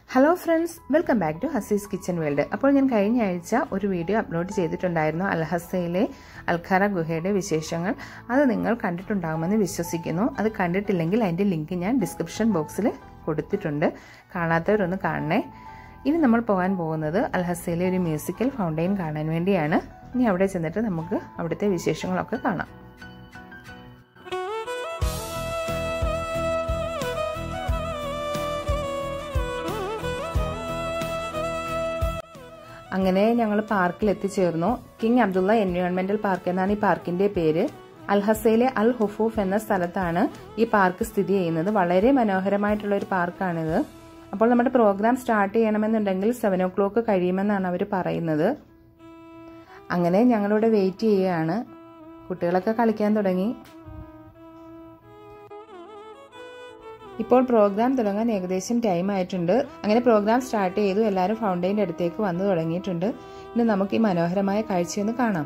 hello friends welcome back to Hasees kitchen world അപ്പോൾ ഞാൻ കഴിഞ്ഞ ആഴ്ച ഒരു വീഡിയോ അപ്ലോഡ് ചെയ്തിട്ടുണ്ടായിരുന്നു അൽഹസയിലെ അൽഖാറ ഗുഹയുടെ വിശേഷങ്ങൾ അത് നിങ്ങൾ കണ്ടിട്ടുണ്ടാകുമെന്ന് വിശ്വസിക്കുന്നു അത് കണ്ടിട്ടില്ലെങ്കിൽ അതിൻ്റെ ലിങ്ക് ഞാൻ ഡിസ്ക്രിപ്ഷൻ ബോക്സിൽ കൊടുത്തിട്ടുണ്ട് കാണാത്തവരൊന്ന് കാണണേ ഇനി നമ്മൾ പോകാൻ പോകുന്നത് അൽഹസയിലെ ഒരു മ്യൂസിക്കൽ ഫൗണ്ടെയിൻ കാണാൻ വേണ്ടിയാണ് ഇനി അവിടെ ചെന്നിട്ട് നമുക്ക് അവിടുത്തെ വിശേഷങ്ങളൊക്കെ കാണാം അങ്ങനെ ഞങ്ങൾ പാർക്കിൽ എത്തിച്ചേർന്നു കിങ് അബ്ദുള്ള എൻവയോൺമെന്റൽ പാർക്ക് എന്നാണ് ഈ പാർക്കിന്റെ പേര് അൽഹസയിലെ അൽ ഹുഫൂഫ് എന്ന സ്ഥലത്താണ് ഈ പാർക്ക് സ്ഥിതി ചെയ്യുന്നത് വളരെ മനോഹരമായിട്ടുള്ള ഒരു പാർക്കാണിത് അപ്പോൾ നമ്മുടെ പ്രോഗ്രാം സ്റ്റാർട്ട് ചെയ്യണമെന്നുണ്ടെങ്കിൽ സെവൻ ഓ ക്ലോക്ക് കഴിയുമെന്നാണ് അവർ പറയുന്നത് അങ്ങനെ ഞങ്ങളിവിടെ വെയിറ്റ് ചെയ്യുകയാണ് കുട്ടികളൊക്കെ കളിക്കാൻ തുടങ്ങി ഇപ്പോൾ പ്രോഗ്രാം തുടങ്ങാൻ ഏകദേശം ടൈം ആയിട്ടുണ്ട് അങ്ങനെ പ്രോഗ്രാം സ്റ്റാർട്ട് ചെയ്തു എല്ലാവരും ഫൗണ്ടൈൻ്റെ അടുത്തേക്ക് വന്നു തുടങ്ങിയിട്ടുണ്ട് ഇനി നമുക്ക് ഈ മനോഹരമായ കാഴ്ചയൊന്ന് കാണാം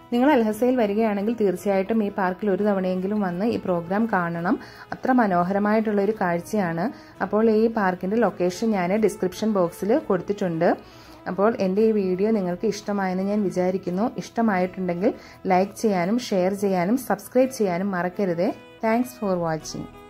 നിങ്ങൾ അൽഹസയിൽ വരികയാണെങ്കിൽ തീർച്ചയായിട്ടും ഈ പാർക്കിൽ ഒരു തവണയെങ്കിലും വന്ന് ഈ പ്രോഗ്രാം കാണണം അത്ര മനോഹരമായിട്ടുള്ള ഒരു കാഴ്ചയാണ് അപ്പോൾ ഈ പാർക്കിന്റെ ലൊക്കേഷൻ ഞാൻ ഡിസ്ക്രിപ്ഷൻ ബോക്സിൽ കൊടുത്തിട്ടുണ്ട് അപ്പോൾ എൻ്റെ ഈ വീഡിയോ നിങ്ങൾക്ക് ഇഷ്ടമായെന്ന് ഞാൻ വിചാരിക്കുന്നു ഇഷ്ടമായിട്ടുണ്ടെങ്കിൽ ലൈക്ക് ചെയ്യാനും ഷെയർ ചെയ്യാനും സബ്സ്ക്രൈബ് ചെയ്യാനും മറക്കരുതേ താങ്ക്സ് ഫോർ വാച്ചിങ്